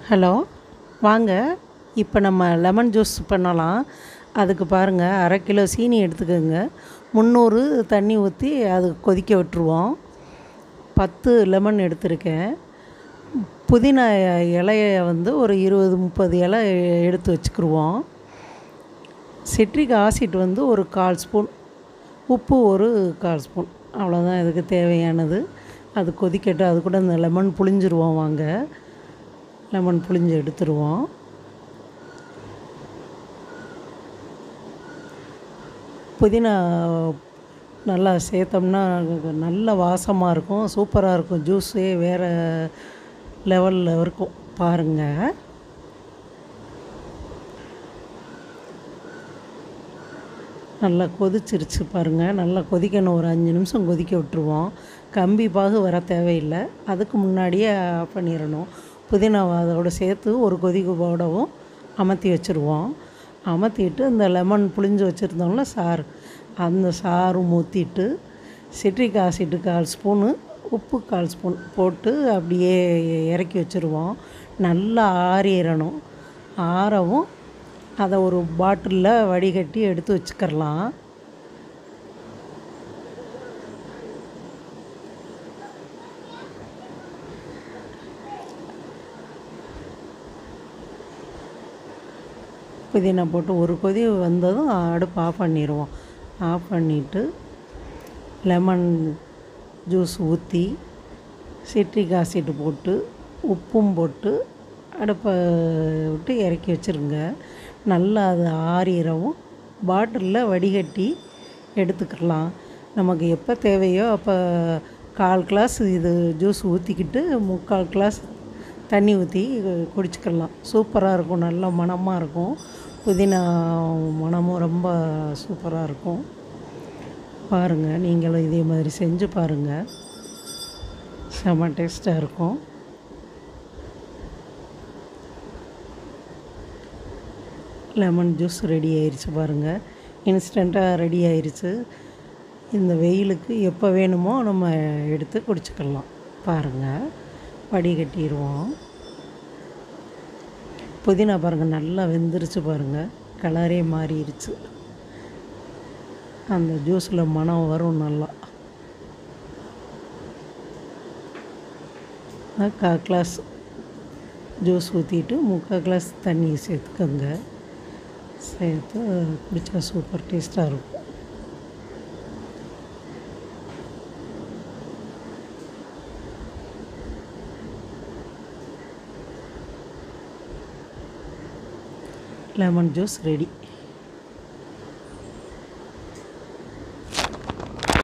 hello வாங்க இப்போ நம்ம லெமன் ஜூஸ் பண்ணலாம் அதுக்கு பாருங்கள் அரை கிலோ சீனி எடுத்துக்கோங்க முந்நூறு தண்ணி ஊற்றி அது கொதிக்க விட்டுருவோம் பத்து லெமன் எடுத்திருக்கேன் புதினா இலைய வந்து ஒரு இருபது முப்பது இலை எடுத்து வச்சுக்கிருவோம் சிட்ரிக் ஆசிட் வந்து ஒரு கால் ஸ்பூன் உப்பு ஒரு கால் ஸ்பூன் அவ்வளோதான் இதுக்கு தேவையானது அது கொதிக்கட்டும் அது கூட இந்த லெமன் புளிஞ்சிருவோம் வாங்க லெமன் புளிஞ்சு எடுத்துருவோம் புதினா நல்லா சேர்த்தோம்னா நல்ல வாசமாக இருக்கும் சூப்பராக இருக்கும் ஜூஸே வேறு லெவலில் இருக்கும் பாருங்கள் நல்லா கொதிச்சிருச்சு பாருங்கள் நல்லா கொதிக்கணும் ஒரு அஞ்சு நிமிஷம் கொதிக்க விட்டுருவோம் கம்பி பாகு வர தேவையில்லை அதுக்கு முன்னாடியே ஆஃப் பண்ணிடணும் புதினாவை அதோடு சேர்த்து ஒரு கொதிக்கு போடவும் அமர்த்தி வச்சுருவோம் அமர்த்திட்டு இந்த லெமன் புளிஞ்சு வச்சுருந்தோம்ல சாறு அந்த சாறும் ஊற்றிட்டு சிட்ரிக் ஆசிட்டு கால் ஸ்பூனு உப்பு கால் ஸ்பூன் போட்டு அப்படியே இறக்கி வச்சுருவோம் நல்லா ஆறிடணும் ஆறவும் அதை ஒரு பாட்டிலில் வடிகட்டி எடுத்து வச்சுக்கிறலாம் புதினா போட்டு ஒரு கொதி வந்ததும் அடுப்பு ஆஃப் பண்ணிடுவோம் ஆஃப் பண்ணிவிட்டு லெமன் ஜூஸ் ஊற்றி சிட்ரிக் ஆசிட் போட்டு உப்பும் போட்டு அடுப்பை விட்டு இறக்கி வச்சுருங்க நல்லா அது ஆறிடவும் பாட்டிலில் வடிகட்டி எடுத்துக்கலாம் நமக்கு எப்போ தேவையோ அப்போ கால் கிளாஸ் இது ஜூஸ் ஊற்றிக்கிட்டு முக்கால் கிளாஸ் தண்ணி ஊற்றி குடிச்சிக்கலாம் சூப்பராக இருக்கும் நல்ல மணமாக இருக்கும் புதினா மணமும் ரொம்ப சூப்பராக இருக்கும் பாருங்கள் நீங்களும் இதே மாதிரி செஞ்சு பாருங்கள் செம்ம டேஸ்ட்டாக இருக்கும் லெமன் ஜூஸ் ரெடி ஆயிடுச்சு பாருங்கள் இன்ஸ்டண்ட்டாக ரெடி ஆயிடுச்சு இந்த வெயிலுக்கு எப்போ வேணுமோ நம்ம எடுத்து குடிச்சிக்கலாம் பாருங்கள் வடிகட்டிடுவோம் புதினா பாருங்கள் நல்லா வெந்துருச்சு பாருங்கள் கலரே மாறிடுச்சு அந்த ஜூஸில் மனம் வரும் நல்லா கால் கிளாஸ் ஜூஸ் ஊற்றிட்டு முக்கால் கிளாஸ் தண்ணி சேர்த்துக்கோங்க சேர்த்து குடித்தா சூப்பர் டேஸ்ட்டாக இருக்கும் லெமன் ஜூஸ் ரெடி